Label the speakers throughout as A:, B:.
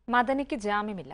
A: മദനിക്ക് ജാമ്യമില്ല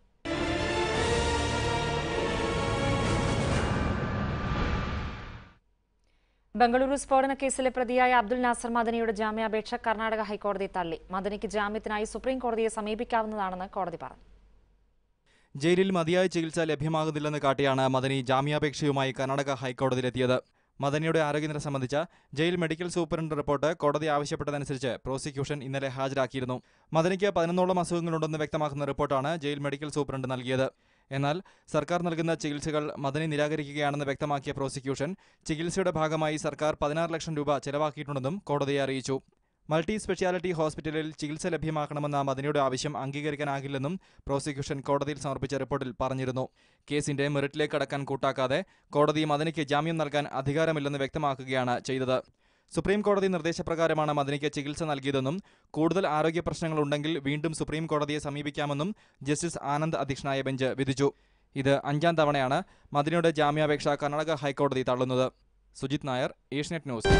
A: ബംഗളൂരു സ്ഫോടന കേസിലെ പ്രതിയായ അബ്ദുൽ നാസർ മദനിയുടെ ജാമ്യാപേക്ഷ കർണാടക ഹൈക്കോടതി തള്ളി മദനിക്ക് ജാമ്യത്തിനായി സുപ്രീം കോടതിയെ സമീപിക്കാവുന്നതാണെന്ന് കോടതി പറഞ്ഞു
B: ജയിലിൽ മതിയായ ചികിത്സ ലഭ്യമാകുന്നില്ലെന്ന് കാട്ടിയാണ് മദനി ജാമ്യാപേക്ഷയുമായി കർണാടക ഹൈക്കോടതിയിലെത്തിയത് മദനിയുടെ ആരോഗ്യനില സംബന്ധിച്ച ജയിൽ മെഡിക്കൽ സൂപ്രണ്ട് റിപ്പോർട്ട് കോടതി ആവശ്യപ്പെട്ടതനുസരിച്ച് പ്രോസിക്യൂഷൻ ഇന്നലെ ഹാജരാക്കിയിരുന്നു മദനിക്ക് പതിനൊന്നോളം അസുഖങ്ങളുണ്ടെന്ന് വ്യക്തമാക്കുന്ന റിപ്പോർട്ടാണ് ജയിൽ മെഡിക്കൽ സൂപ്രണ്ട് നൽകിയത് എന്നാൽ സർക്കാർ നൽകുന്ന ചികിത്സകൾ മദനി നിരാകരിക്കുകയാണെന്ന് വ്യക്തമാക്കിയ പ്രോസിക്യൂഷൻ ചികിത്സയുടെ ഭാഗമായി സർക്കാർ പതിനാറ് ലക്ഷം രൂപ ചെലവാക്കിയിട്ടുണ്ടെന്നും കോടതിയെ അറിയിച്ചു മൾട്ടി സ്പെഷ്യാലിറ്റി ഹോസ്പിറ്റലിൽ ചികിത്സ ലഭ്യമാക്കണമെന്ന മദനിയുടെ ആവശ്യം അംഗീകരിക്കാനാകില്ലെന്നും പ്രോസിക്യൂഷൻ കോടതിയിൽ സമർപ്പിച്ച റിപ്പോർട്ടിൽ പറഞ്ഞിരുന്നു കേസിന്റെ മെറിറ്റിലേക്ക് കടക്കാൻ കൂട്ടാക്കാതെ കോടതി മദനിക്ക് ജാമ്യം നൽകാൻ അധികാരമില്ലെന്ന് വ്യക്തമാക്കുകയാണ് ചെയ്തത് സുപ്രീം കോടതി നിർദ്ദേശപ്രകാരമാണ് മദനിക്ക് ചികിത്സ നൽകിയതെന്നും കൂടുതൽ ആരോഗ്യ പ്രശ്നങ്ങളുണ്ടെങ്കിൽ വീണ്ടും സുപ്രീം കോടതിയെ സമീപിക്കാമെന്നും ജസ്റ്റിസ് ആനന്ദ് അധ്യക്ഷനായ ബെഞ്ച് വിധിച്ചു ഇത് അഞ്ചാം തവണയാണ് മദനിയുടെ ജാമ്യാപേക്ഷ കർണാടക ഹൈക്കോടതി തള്ളുന്നത് സുജിത് നായർ ഏഷ്യനെറ്റ് ന്യൂസ്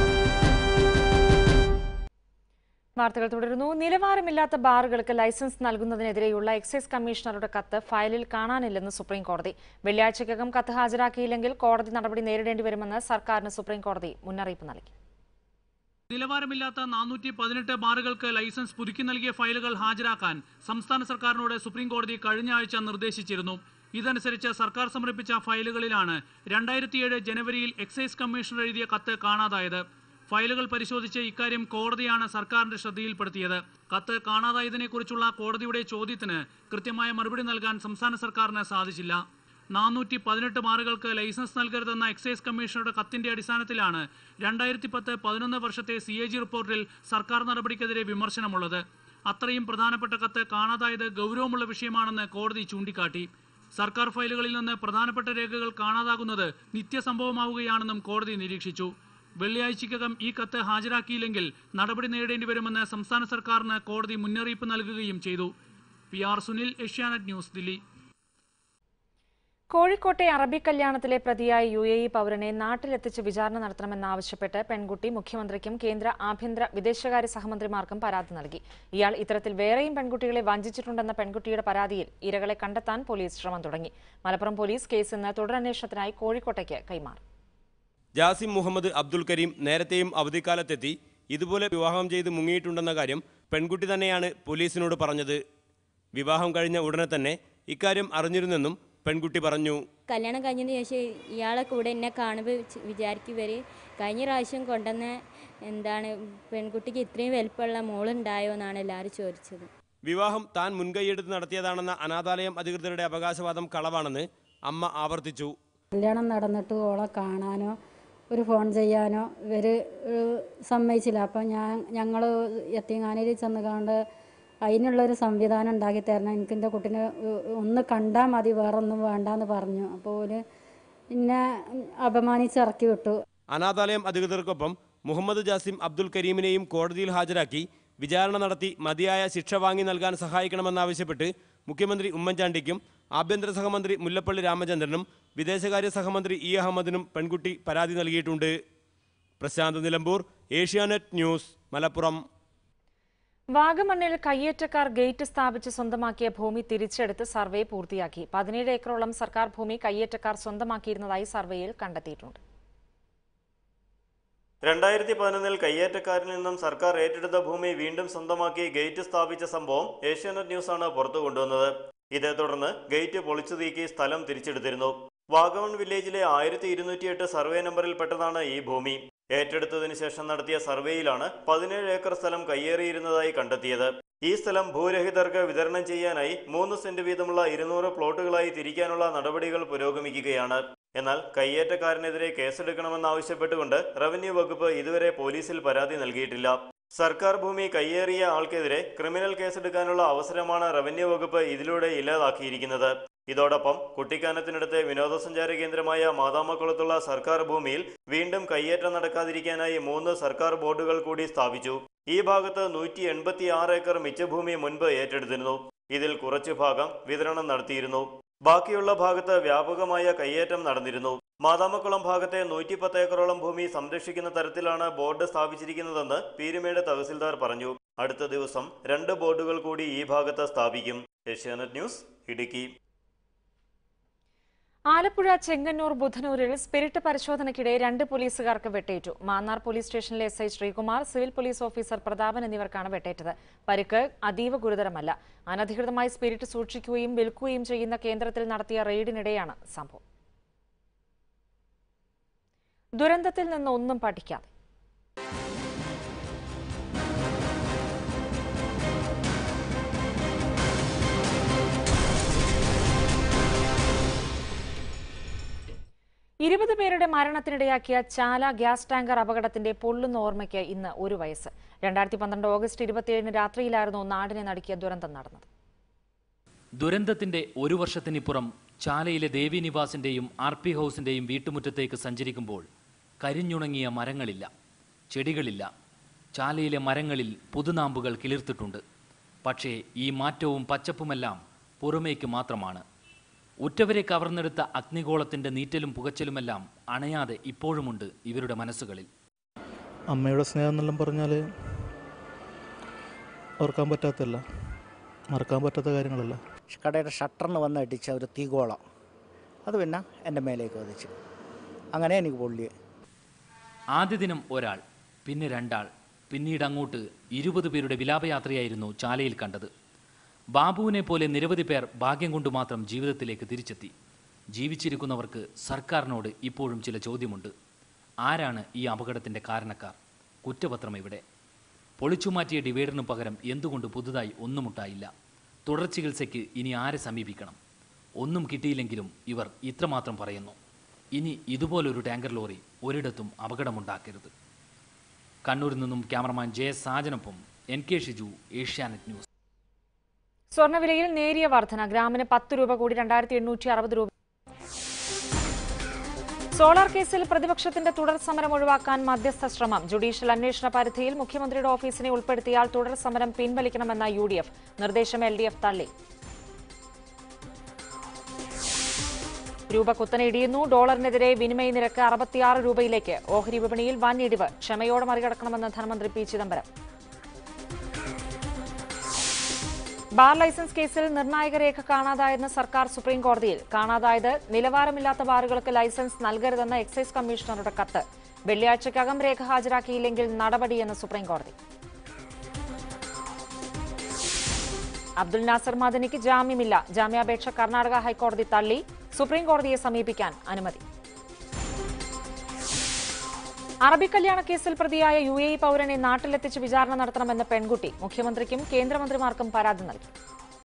A: വാർത്തകൾ തുടരുന്നു നിലവാരമില്ലാത്ത ബാറുകൾക്ക് ലൈസൻസ് നൽകുന്നതിനെതിരെയുള്ള എക്സൈസ് കമ്മീഷണറുടെ കത്ത് ഫയലിൽ കാണാനില്ലെന്ന് സുപ്രീം കോടതി വെള്ളിയാഴ്ചയ്ക്കകം കത്ത് ഹാജരാക്കിയില്ലെങ്കിൽ കോടതി നടപടി നേരിടേണ്ടി വരുമെന്ന് സർക്കാരിന് സുപ്രീം കോടതി മുന്നറിയിപ്പ് നൽകി
C: നിലവാരമില്ലാത്ത നാനൂറ്റി പതിനെട്ട് ബാറുകൾക്ക് ലൈസൻസ് പുതുക്കി നൽകിയ ഫയലുകൾ ഹാജരാക്കാൻ സംസ്ഥാന സർക്കാരിനോട് സുപ്രീം കോടതി കഴിഞ്ഞ ആഴ്ച നിർദ്ദേശിച്ചിരുന്നു ഇതനുസരിച്ച് സർക്കാർ സമർപ്പിച്ച ഫയലുകളിലാണ് രണ്ടായിരത്തിയേഴ് ജനുവരിയിൽ എക്സൈസ് കമ്മീഷണർ എഴുതിയ കത്ത് കാണാതായത് ഫയലുകൾ പരിശോധിച്ച് ഇക്കാര്യം കോടതിയാണ് സർക്കാരിന്റെ ശ്രദ്ധയിൽപ്പെടുത്തിയത് കത്ത് കാണാതായതിനെക്കുറിച്ചുള്ള കോടതിയുടെ ചോദ്യത്തിന് കൃത്യമായ മറുപടി നൽകാൻ സംസ്ഥാന സർക്കാരിന് സാധിച്ചില്ല നാനൂറ്റി പതിനെട്ട് ബാറുകൾക്ക് ലൈസൻസ് നൽകരുതെന്ന എക്സൈസ് കമ്മീഷണറുടെ കത്തിന്റെ അടിസ്ഥാനത്തിലാണ് രണ്ടായിരത്തി പത്ത് പതിനൊന്ന് വർഷത്തെ സി എ ജി റിപ്പോർട്ടിൽ സർക്കാർ നടപടിക്കെതിരെ വിമർശനമുള്ളത് അത്രയും പ്രധാനപ്പെട്ട കത്ത് കാണാതായത് ഗൗരവമുള്ള വിഷയമാണെന്ന് കോടതി ചൂണ്ടിക്കാട്ടി സർക്കാർ ഫയലുകളിൽ നിന്ന് പ്രധാനപ്പെട്ട രേഖകൾ കാണാതാകുന്നത് നിത്യസംഭവമാവുകയാണെന്നും കോടതി നിരീക്ഷിച്ചു വെള്ളിയാഴ്ചയ്ക്കകം ഈ കത്ത് ഹാജരാക്കിയില്ലെങ്കിൽ നടപടി നേരിടേണ്ടി വരുമെന്ന് സംസ്ഥാന സർക്കാരിന് കോടതി മുന്നറിയിപ്പ് നൽകുകയും ചെയ്തു P R Sunil Asianet news Delhi
A: കോഴിക്കോട്ടെ അറബി കല്യാണത്തിലെ പ്രതിയായ യു എ ഇ പൗരനെ നാട്ടിലെത്തിച്ച് വിചാരണ നടത്തണമെന്നാവശ്യപ്പെട്ട് പെൺകുട്ടി മുഖ്യമന്ത്രിക്കും കേന്ദ്ര ആഭ്യന്തര വിദേശകാര്യ സഹമന്ത്രിമാർക്കും പരാതി നൽകി ഇയാൾ ഇത്തരത്തിൽ വേറെയും പെൺകുട്ടികളെ വഞ്ചിച്ചിട്ടുണ്ടെന്ന പെൺകുട്ടിയുടെ പരാതിയിൽ ഇരകളെ കണ്ടെത്താൻ പോലീസ് ശ്രമം തുടങ്ങി മലപ്പുറം പോലീസ് കേസ് ഇന്ന് തുടരന്വേഷണത്തിനായി കോഴിക്കോട്ടേക്ക് കൈമാറി
D: ജാസിം മുഹമ്മദ് അബ്ദുൽ കരീം നേരത്തെയും അവധിക്കാലത്തെത്തി ഇതുപോലെ വിവാഹം ചെയ്ത് മുങ്ങിയിട്ടുണ്ടെന്ന കാര്യം പെൺകുട്ടി തന്നെയാണ് പോലീസിനോട് പറഞ്ഞത് വിവാഹം കഴിഞ്ഞ ഉടനെ തന്നെ ഇക്കാര്യം അറിഞ്ഞിരുന്നെന്നും പെൺകുട്ടി പറഞ്ഞു
E: കല്യാണം കഴിഞ്ഞതിന് ശേഷം ഇയാളെ കൂടെ എന്നെ കാണുമ്പോൾ വിചാരിക്കും ഇവർ കഴിഞ്ഞ പ്രാവശ്യം കൊണ്ടുവന്ന എന്താണ് പെൺകുട്ടിക്ക് ഇത്രയും വലിപ്പമുള്ള മോളുണ്ടായോ എന്നാണ് എല്ലാവരും ചോദിച്ചത്
D: വിവാഹം താൻ മുൻകൈയെടുത്ത് നടത്തിയതാണെന്ന അനാഥാലയം അധികൃതരുടെ അവകാശവാദം കളവാണെന്ന് അമ്മ ആവർത്തിച്ചു
F: കല്യാണം നടന്നിട്ട് ഓളെ കാണാനോ ഒരു ഫോൺ ചെയ്യാനോ ഇവർ സമ്മതിച്ചില്ല അപ്പം ഞാൻ ഞങ്ങൾ എത്തിങ്ങാനയിൽ ചെന്ന് കണ്ട് അതിനുള്ളൊരു സംവിധാനം ഉണ്ടാക്കി തരണം എനിക്ക് എൻ്റെ കുട്ടീനെ ഒന്ന് കണ്ടാൽ മതി വേറൊന്നും വേണ്ടാന്ന് പറഞ്ഞു അപ്പോൾ ഓല് എന്നെ അപമാനിച്ച് ഇറക്കി വിട്ടു
D: അനാഥാലയം അധികൃതർക്കൊപ്പം മുഹമ്മദ് ജാസിം അബ്ദുൽ കരീമിനെയും കോടതിയിൽ ഹാജരാക്കി വിചാരണ നടത്തി മതിയായ ശിക്ഷ വാങ്ങി നൽകാൻ സഹായിക്കണമെന്നാവശ്യപ്പെട്ട് മുഖ്യമന്ത്രി ഉമ്മൻചാണ്ടിക്കും ആഭ്യന്തര സഹമന്ത്രി മുല്ലപ്പള്ളി രാമചന്ദ്രനും വിദേശകാര്യ സഹമന്ത്രി ഇ അഹമ്മദിനും പെൺകുട്ടി പരാതി നൽകിയിട്ടുണ്ട് പ്രശാന്ത് നിലമ്പൂർ ഏഷ്യാനെറ്റ് ന്യൂസ് മലപ്പുറം
A: വാഗമണ്ണിൽ കയ്യേറ്റക്കാർ ഗേറ്റ് സ്ഥാപിച്ച് സ്വന്തമാക്കിയ ഭൂമി തിരിച്ചെടുത്ത് സർവേ പൂർത്തിയാക്കി പതിനേഴ് ഏക്കറോളം സർക്കാർ ഭൂമി കയ്യേറ്റക്കാർ സ്വന്തമാക്കിയിരുന്നതായി സർവേയിൽ കണ്ടെത്തിയിട്ടുണ്ട്
G: രണ്ടായിരത്തി പതിനൊന്നിൽ കയ്യേറ്റക്കാരിൽ നിന്നും സർക്കാർ ഏറ്റെടുത്ത ഭൂമി വീണ്ടും സ്വന്തമാക്കി ഗേറ്റ് സ്ഥാപിച്ച സംഭവം ഏഷ്യാനെറ്റ് ന്യൂസാണ് പുറത്തു കൊണ്ടുവന്നത് ഇതേ തുടർന്ന് ഗേറ്റ് പൊളിച്ചു നീക്കി സ്ഥലം തിരിച്ചെടുത്തിരുന്നു വാഗമൺ വില്ലേജിലെ ആയിരത്തി ഇരുന്നൂറ്റിയെട്ട് സർവേ നമ്പറിൽപ്പെട്ടതാണ് ഈ ഭൂമി ഏറ്റെടുത്തതിനു ശേഷം നടത്തിയ സർവേയിലാണ് പതിനേഴ് ഏക്കർ സ്ഥലം കയ്യേറിയിരുന്നതായി കണ്ടെത്തിയത് ഈ സ്ഥലം ഭൂരഹിതർക്ക് വിതരണം ചെയ്യാനായി മൂന്ന് സെന്റ് വീതമുള്ള ഇരുന്നൂറ് പ്ലോട്ടുകളായി തിരിക്കാനുള്ള നടപടികൾ പുരോഗമിക്കുകയാണ് എന്നാൽ കയ്യേറ്റക്കാരനെതിരെ കേസെടുക്കണമെന്നാവശ്യപ്പെട്ടുകൊണ്ട് റവന്യൂ വകുപ്പ് ഇതുവരെ പോലീസിൽ പരാതി നൽകിയിട്ടില്ല സർക്കാർ ഭൂമി കയ്യേറിയ ആൾക്കെതിരെ ക്രിമിനൽ കേസെടുക്കാനുള്ള അവസരമാണ് റവന്യൂ വകുപ്പ് ഇതിലൂടെ ഇല്ലാതാക്കിയിരിക്കുന്നത് ഇതോടൊപ്പം കുട്ടിക്കാനത്തിനടുത്തെ വിനോദസഞ്ചാര കേന്ദ്രമായ മാതാമക്കുളത്തുള്ള സർക്കാർ ഭൂമിയിൽ വീണ്ടും കയ്യേറ്റം നടക്കാതിരിക്കാനായി മൂന്ന് സർക്കാർ ബോർഡുകൾ കൂടി സ്ഥാപിച്ചു ഈ ഭാഗത്ത് നൂറ്റി എൺപത്തി ആറ് ഏക്കർ മിച്ചഭൂമി മുൻപ് ഏറ്റെടുത്തിരുന്നു ഇതിൽ കുറച്ചു ഭാഗം വിതരണം നടത്തിയിരുന്നു ബാക്കിയുള്ള ഭാഗത്ത് വ്യാപകമായ കയ്യേറ്റം നടന്നിരുന്നു മാതാമക്കുളം ഭാഗത്തെ നൂറ്റി പത്ത് ഏക്കറോളം ഭൂമി സംരക്ഷിക്കുന്ന തരത്തിലാണ് ബോർഡ് സ്ഥാപിച്ചിരിക്കുന്നതെന്ന് പീരുമേട് തഹസിൽദാർ പറഞ്ഞു അടുത്ത ദിവസം രണ്ട് ബോർഡുകൾ കൂടി ഈ ഭാഗത്ത് സ്ഥാപിക്കും ഏഷ്യാനെറ്റ് ന്യൂസ് ഇടുക്കി
A: ആലപ്പുഴ ചെങ്ങന്നൂർ ബുധനൂരിൽ സ്പിരിറ്റ് പരിശോധനയ്ക്കിടെ രണ്ട് പോലീസുകാർക്ക് വെട്ടേറ്റു മാന്നാർ പോലീസ് സ്റ്റേഷനിലെ S I Sreekumar civil police officer Prathapan എന്നിവർക്കാണ് വെട്ടേറ്റത് പരിക്ക് അതീവ ഗുരുതരമല്ല അനധികൃതമായി സ്പിരിറ്റ് സൂക്ഷിക്കുകയും വിൽക്കുകയും ചെയ്യുന്ന കേന്ദ്രത്തിൽ നടത്തിയ റെയ്ഡിനിടെയാണ് സംഭവം ദുരന്തത്തിൽ നിന്ന് ഒന്നും പഠിക്കാതെ ഇരുപത് പേരുടെ മരണത്തിനിടയാക്കിയ ചാല ഗ്യാസ് ടാങ്കർ അപകടത്തിന്റെ പൊള്ളുന്ന ഓർമ്മയ്ക്ക് ഇന്ന് ഒരു വയസ്സ് രണ്ടായിരത്തി പന്ത്രണ്ട് ഓഗസ്റ്റ് ഇരുപത്തിയേഴിന് രാത്രിയിലായിരുന്നു നാടിനെ നടുക്കിയ ദുരന്തം നടന്നത്
H: ദുരന്തത്തിന്റെ ഒരു വർഷത്തിനിപ്പുറം ചാലയിലെ ദേവി നിവാസിന്റെയും ആർ പി ഹൗസിന്റെയും വീട്ടുമുറ്റത്തേക്ക് സഞ്ചരിക്കുമ്പോൾ കരിഞ്ഞുണങ്ങിയ മരങ്ങളില്ല ചെടികളില്ല ചാലയിലെ മരങ്ങളിൽ പുതുനാമ്പുകൾ കിളിർത്തിട്ടുണ്ട് പക്ഷേ ഈ മാറ്റവും പച്ചപ്പുമെല്ലാം പുറമേക്ക് മാത്രമാണ് ഉറ്റവരെ കവർന്നെടുത്ത അഗ്നിഗോളത്തിന്റെ നീറ്റലും പുകച്ചലുമെല്ലാം അണയാതെ ഇപ്പോഴുമുണ്ട് ഇവരുടെ മനസ്സുകളിൽ
I: അമ്മയുടെ സ്നേഹം എന്നെല്ലാം പറഞ്ഞാൽ ഓർക്കാൻ പറ്റാത്തല്ല മറക്കാൻ പറ്റാത്ത കാര്യങ്ങളല്ല
J: കടയുടെ ഷട്ടറിന് വന്ന് അടിച്ച ഒരു തീഗോളം അത് പിന്നെ എൻ്റെ മേലേക്ക് വധിച്ചു അങ്ങനെ എനിക്ക് പൊള്ളിയെ
H: ആദ്യ ദിനം ഒരാൾ പിന്നെ രണ്ടാൾ പിന്നീട് അങ്ങോട്ട് ഇരുപത് പേരുടെ വിലാപയാത്രയായിരുന്നു ചാലയിൽ കണ്ടത് ബാബുവിനെ പോലെ നിരവധി പേർ ഭാഗ്യം കൊണ്ട് മാത്രം ജീവിതത്തിലേക്ക് തിരിച്ചെത്തി ജീവിച്ചിരിക്കുന്നവർക്ക് സർക്കാരിനോട് ഇപ്പോഴും ചില ചോദ്യമുണ്ട് ആരാണ് ഈ അപകടത്തിൻ്റെ കാരണക്കാർ കുറ്റപത്രം ഇവിടെ പൊളിച്ചുമാറ്റിയ ഡിവൈഡറിനു പകരം എന്തുകൊണ്ട് പുതുതായി ഒന്നുമുട്ടായില്ല തുടർ ചികിത്സയ്ക്ക് ഇനി ആരെ സമീപിക്കണം ഒന്നും കിട്ടിയില്ലെങ്കിലും ഇവർ ഇത്രമാത്രം പറയുന്നു ഇനി ഇതുപോലൊരു ടാങ്കർ ലോറി ഒരിടത്തും അപകടമുണ്ടാക്കരുത് കണ്ണൂരിൽ നിന്നും ക്യാമറമാൻ ജെ സാജനൊപ്പം N K Shiju Asianet news
A: സ്വർണ്ണവിലയിൽ നേരിയ വർധന ഗ്രാമിന് പത്ത് രൂപ കൂടി രണ്ടായിരത്തി എണ്ണൂറ്റി അറുപത് രൂപ സോളാർ കേസിൽ പ്രതിപക്ഷത്തിന്റെ തുടർ സമരം ഒഴിവാക്കാൻ മധ്യസ്ഥ ശ്രമം ജുഡീഷ്യൽ അന്വേഷണ പരിധിയിൽ മുഖ്യമന്ത്രിയുടെ ഓഫീസിനെ ഉൾപ്പെടുത്തിയാൽ തുടർ സമരം പിൻവലിക്കണമെന്ന യു ഡി എഫ് നിർദ്ദേശം എൽ ഡി എഫ് തള്ളി രൂപ കുത്തനെ ഇടിയുന്നു ഡോളറിനെതിരെ വിനിമയ നിരക്ക് അറുപത്തിയാറ് രൂപയിലേക്ക് ഓഹരി വിപണിയിൽ വൻ ഇടിവ് ക്ഷമയോടെ മറികടക്കണമെന്ന് ധനമന്ത്രി പി ചിദംബരം ബാർ ലൈസൻസ് കേസിൽ നിർണായക രേഖ കാണാതായെന്ന് സർക്കാർ സുപ്രീം കോടതിയിൽ കാണാതായത് നിലവാരമില്ലാത്ത ബാറുകൾക്ക് ലൈസൻസ് നൽകരുതെന്ന എക്സൈസ് കമ്മീഷണറുടെ കത്ത് വെള്ളിയാഴ്ചയ്ക്കകം രേഖ ഹാജരാക്കിയില്ലെങ്കിൽ നടപടിയെന്ന് സുപ്രീം കോടതി അബ്ദുൽ നാസർ മദനിക്ക് ജാമ്യമില്ല ജാമ്യാപേക്ഷ കർണാടക ഹൈക്കോടതി തള്ളി സുപ്രീം കോടതിയെ സമീപിക്കാൻ അനുമതി അറബിക്കല്യാണ കേസിൽ പ്രതിയായ യു എ ഇ പൗരനെ നാട്ടിലെത്തിച്ച് വിചാരണ നടത്തണമെന്ന് പെൺകുട്ടി മുഖ്യമന്ത്രിക്കും കേന്ദ്രമന്ത്രിമാർക്കും പരാതി നൽകി